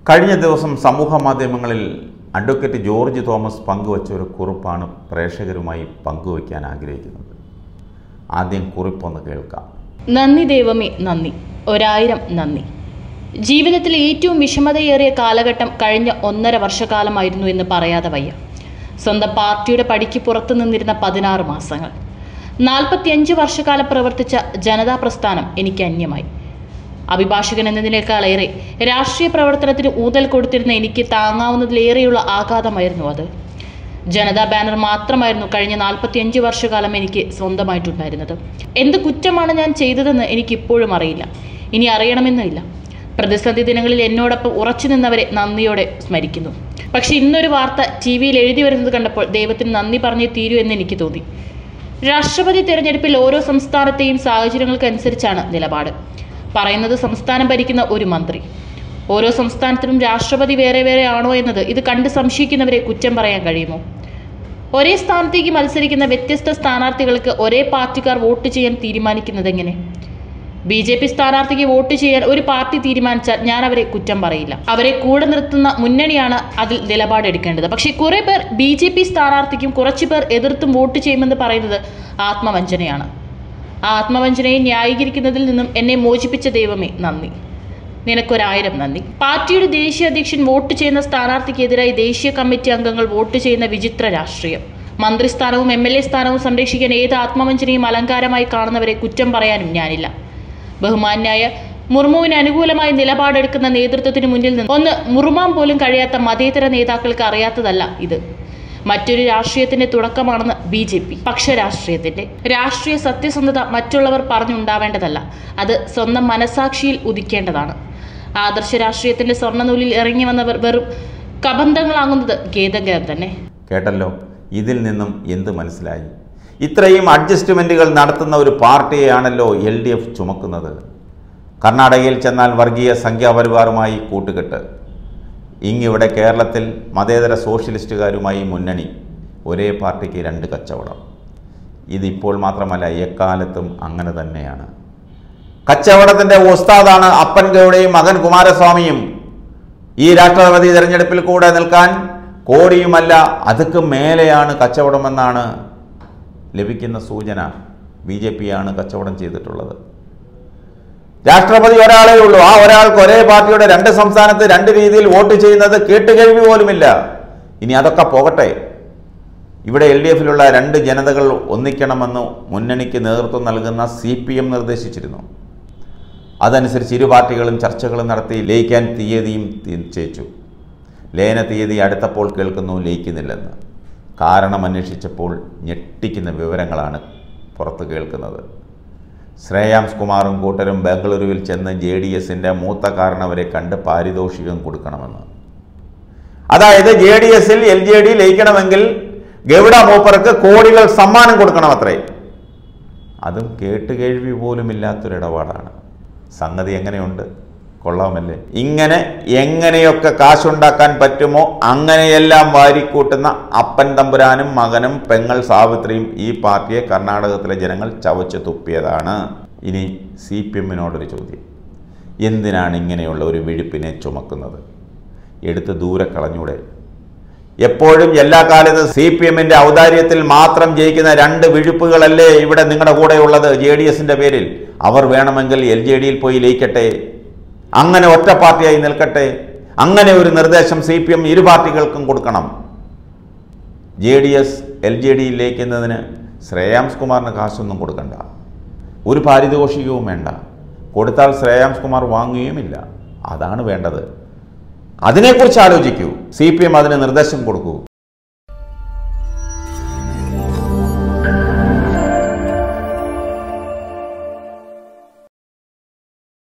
കഴിഞ്ഞ ദിവസം സമൂഹ മാധ്യമങ്ങളിൽ അഡ്വക്കേറ്റ് ജോർജ് തോമസ് പങ്കുവച്ച ഒരു കുറിപ്പാണ് പ്രേക്ഷകരുമായി പങ്കുവയ്ക്കാൻ ആഗ്രഹിക്കുന്നത് ആദ്യം കുറിപ്പൊന്ന് കേൾക്കാം നന്ദി ദൈവമേ നന്ദി ഒരായിരം നന്ദി ജീവിതത്തിലെ ഏറ്റവും വിഷമതയേറിയ കാലഘട്ടം കഴിഞ്ഞ ഒന്നര വർഷക്കാലമായിരുന്നു എന്ന് പറയാതെ വയ്യ സ്വന്തം പാർട്ടിയുടെ പടിക്ക് പുറത്തു നിന്നിരുന്ന പതിനാറ് മാസങ്ങൾ നാൽപ്പത്തിയഞ്ച് വർഷക്കാലം പ്രവർത്തിച്ച ജനതാ പ്രസ്ഥാനം എനിക്ക് അന്യമായി അഭിഭാഷകൻ എന്നതിനേക്കാളേറെ രാഷ്ട്രീയ പ്രവർത്തനത്തിന് ഊതൽ കൊടുത്തിരുന്ന എനിക്ക് താങ്ങാവുന്നതിലേറെയുള്ള ആഘാതമായിരുന്നു അത് ജനതാ ബാനർ മാത്രമായിരുന്നു കഴിഞ്ഞ നാൽപ്പത്തിയഞ്ച് വർഷക്കാലം എനിക്ക് സ്വന്തമായിട്ടുണ്ടായിരുന്നത് എന്ത് കുറ്റമാണ് ഞാൻ ചെയ്തതെന്ന് എനിക്കിപ്പോഴും അറിയില്ല ഇനി അറിയണമെന്നില്ല പ്രതിസന്ധി ദിനങ്ങളിൽ എന്നോടൊപ്പം ഉറച്ചു നിന്നവരെ നന്ദിയോടെ സ്മരിക്കുന്നു പക്ഷെ ഇന്നൊരു വാർത്ത ടി വിയിൽ എഴുതി വരുന്നത് കണ്ടപ്പോൾ ദൈവത്തിന് നന്ദി പറഞ്ഞേ തീരൂ എന്ന് എനിക്ക് തോന്നി രാഷ്ട്രപതി തെരഞ്ഞെടുപ്പിൽ ഓരോ സംസ്ഥാനത്തെയും സാഹചര്യങ്ങൾക്കനുസരിച്ചാണ് നിലപാട് പറയുന്നത് സംസ്ഥാനം ഭരിക്കുന്ന ഒരു മന്ത്രി ഓരോ സംസ്ഥാനത്തിനും രാഷ്ട്രപതി വേറെ വേറെ ആണോ എന്നത് ഇത് കണ്ട് സംശയിക്കുന്നവരെ കുറ്റം പറയാൻ കഴിയുമോ ഒരേ സ്ഥാനത്തേക്ക് മത്സരിക്കുന്ന വ്യത്യസ്ത സ്ഥാനാർത്ഥികൾക്ക് ഒരേ പാർട്ടിക്കാർ വോട്ട് ചെയ്യാൻ തീരുമാനിക്കുന്നത് എങ്ങനെ ബി ജെ പി സ്ഥാനാർത്ഥിക്ക് വോട്ട് ചെയ്യാൻ ഒരു പാർട്ടി തീരുമാനിച്ചാൽ ഞാൻ അവരെ കുറ്റം പറയില്ല അവരെ കൂടെ നിർത്തുന്ന മുന്നണിയാണ് അതിൽ നിലപാടെടുക്കേണ്ടത് പക്ഷേ കുറെ പേർ ബി ജെ പി സ്ഥാനാർത്ഥിക്കും കുറച്ചു പേർ എതിർത്തും വോട്ട് ചെയ്യുമെന്ന് പറയുന്നത് ആത്മവഞ്ചനയാണ് ആ ആത്മവഞ്ചനയെ ന്യായീകരിക്കുന്നതിൽ നിന്നും എന്നെ മോചിപ്പിച്ച ദൈവമേ നന്ദി നിനക്കൊരായിരം നന്ദി പാർട്ടിയുടെ ദേശീയ അധ്യക്ഷൻ വോട്ട് ചെയ്യുന്ന സ്ഥാനാർത്ഥിക്കെതിരായി ദേശീയ കമ്മിറ്റി അംഗങ്ങൾ വോട്ട് ചെയ്യുന്ന വിചിത്ര രാഷ്ട്രീയം മന്ത്രിസ്ഥാനവും എം എൽ എ സ്ഥാനവും സംരക്ഷിക്കാൻ ഏത് ആത്മവഞ്ചനയും അലങ്കാരമായി കാണുന്നവരെ കുറ്റം പറയാനും ഞാനില്ല ബഹുമാന്യായ മുർമുവിന് അനുകൂലമായി നിലപാടെടുക്കുന്ന നേതൃത്വത്തിന് മുന്നിൽ നിന്ന് ഒന്ന് മുറുമാൻ പോലും കഴിയാത്ത മതേതര നേതാക്കൾക്ക് അറിയാത്തതല്ല ഇത് മറ്റൊരു രാഷ്ട്രീയത്തിന്റെ തുടക്കമാണെന്ന് ബി ജെ പി പക്ഷരാഷ്ട്രീയത്തിന്റെ രാഷ്ട്രീയ സത്യസന്ധത മറ്റുള്ളവർ പറഞ്ഞുണ്ടാവേണ്ടതല്ല അത് സ്വന്തം മനസാക്ഷിയിൽ ഉദിക്കേണ്ടതാണ് ആദർശ രാഷ്ട്രീയത്തിന്റെ സ്വർണ്ണനൂലിൽ ഇറങ്ങി വന്നവർ വെറും കബന്ധങ്ങളാകുന്നത് ഖേദകരം തന്നെ കേട്ടല്ലോ ഇതിൽ നിന്നും എന്ത് മനസ്സിലായി ഇത്രയും അഡ്ജസ്റ്റ്മെൻറ്റുകൾ നടത്തുന്ന ഒരു പാർട്ടിയെയാണല്ലോ എൽ ഡി എഫ് ചുമക്കുന്നത് കർണാടകയിൽ ചെന്നാൽ വർഗീയ സംഖ്യാപരിവാറുമായി കൂട്ടുകെട്ട് ഇങ്ങിവിടെ കേരളത്തിൽ മതേതര സോഷ്യലിസ്റ്റുകാരുമായി മുന്നണി ഒരേ പാർട്ടിക്ക് രണ്ട് കച്ചവടം ഇതിപ്പോൾ മാത്രമല്ല എക്കാലത്തും അങ്ങനെ തന്നെയാണ് കച്ചവടത്തിൻ്റെ ഉസ്താദാണ് അപ്പൻ ഗൗഡയും മകൻ കുമാരസ്വാമിയും ഈ രാഷ്ട്രപതി തെരഞ്ഞെടുപ്പിൽ കൂടെ നിൽക്കാൻ കോടിയുമല്ല അതുക്ക് മേലെയാണ് കച്ചവടമെന്നാണ് ലഭിക്കുന്ന സൂചന ബി ജെ പിയാണ് കച്ചവടം ചെയ്തിട്ടുള്ളത് രാഷ്ട്രപതി ഒരാളേ ഉള്ളൂ ആ ഒരാൾക്ക് ഒരേ പാർട്ടിയുടെ രണ്ട് സംസ്ഥാനത്ത് രണ്ട് രീതിയിൽ വോട്ട് ചെയ്യുന്നത് കേട്ടുകേൾവി പോലുമില്ല ഇനി അതൊക്കെ പോകട്ടെ ഇവിടെ എൽ ഡി എഫിലുള്ള രണ്ട് ജനതകൾ ഒന്നിക്കണമെന്ന് മുന്നണിക്ക് നേതൃത്വം നൽകുന്ന സി പി എം നിർദ്ദേശിച്ചിരുന്നു അതനുസരിച്ച് ഇരു പാർട്ടികളും ചർച്ചകളും നടത്തി ലയിക്കാൻ തീയതിയും നിശ്ചയിച്ചു ലയന തീയതി അടുത്തപ്പോൾ കേൾക്കുന്നു ലയിക്കുന്നില്ലെന്ന് കാരണം അന്വേഷിച്ചപ്പോൾ ഞെട്ടിക്കുന്ന വിവരങ്ങളാണ് പുറത്ത് കേൾക്കുന്നത് ശ്രേയാംസ് കുമാറും കൂട്ടരും ബംഗളൂരുവിൽ ചെന്ന് ജെ ഡി എസിൻ്റെ മൂത്ത കാരണവരെ കണ്ട് പാരിതോഷികം കൊടുക്കണമെന്ന് അതായത് ജെ ഡി എസിൽ എൽ ജെ ഡി ലയിക്കണമെങ്കിൽ ഗൗഡ മൂപ്പർക്ക് കോടികൾ സമ്മാനം കൊടുക്കണം അത്രേ അതും കേട്ടുകേഴ്വി പോലുമില്ലാത്തൊരിടപാടാണ് സംഗതി എങ്ങനെയുണ്ട് കൊള്ളാമല്ലേ ഇങ്ങനെ എങ്ങനെയൊക്കെ കാശുണ്ടാക്കാൻ പറ്റുമോ അങ്ങനെയെല്ലാം വാരിക്കൂട്ടുന്ന അപ്പൻ തമ്പുരാനും മകനും പെങ്ങൾ സാവിത്രിയും ഈ പാർട്ടിയെ കർണാടകത്തിലെ ജനങ്ങൾ ചവച്ചു തുപ്പിയതാണ് ഇനി സി പി എമ്മിനോടൊരു ചോദ്യം എന്തിനാണ് ഇങ്ങനെയുള്ള ഒരു വെഴുപ്പിനെ ചുമക്കുന്നത് എടുത്ത് ദൂരെ കളഞ്ഞൂടെ എപ്പോഴും എല്ലാ കാലത്തും സി പി എമ്മിന്റെ ഔദാര്യത്തിൽ മാത്രം ജയിക്കുന്ന രണ്ട് വിഴുപ്പുകളല്ലേ ഇവിടെ നിങ്ങളുടെ കൂടെയുള്ളത് ജെ ഡി എസിന്റെ പേരിൽ അവർ വേണമെങ്കിൽ എൽ ജെ ഡിയിൽ പോയി ലയിക്കട്ടെ അങ്ങനെ ഒറ്റ പാർട്ടിയായി നിൽക്കട്ടെ അങ്ങനെ ഒരു നിർദ്ദേശം സി പി എം ഇരു പാർട്ടികൾക്കും കൊടുക്കണം J D S L J ഡിയിൽ ലയിക്കുന്നതിന് ശ്രേയാംസ് കുമാറിന് കാശൊന്നും കൊടുക്കണ്ട ഒരു പാരിതോഷികവും വേണ്ട കൊടുത്താൽ ശ്രേയാംസ് കുമാർ വാങ്ങുകയുമില്ല അതാണ് വേണ്ടത് അതിനെക്കുറിച്ച് ആലോചിക്കൂ സി പി എം അതിന് നിർദ്ദേശം കൊടുക്കൂ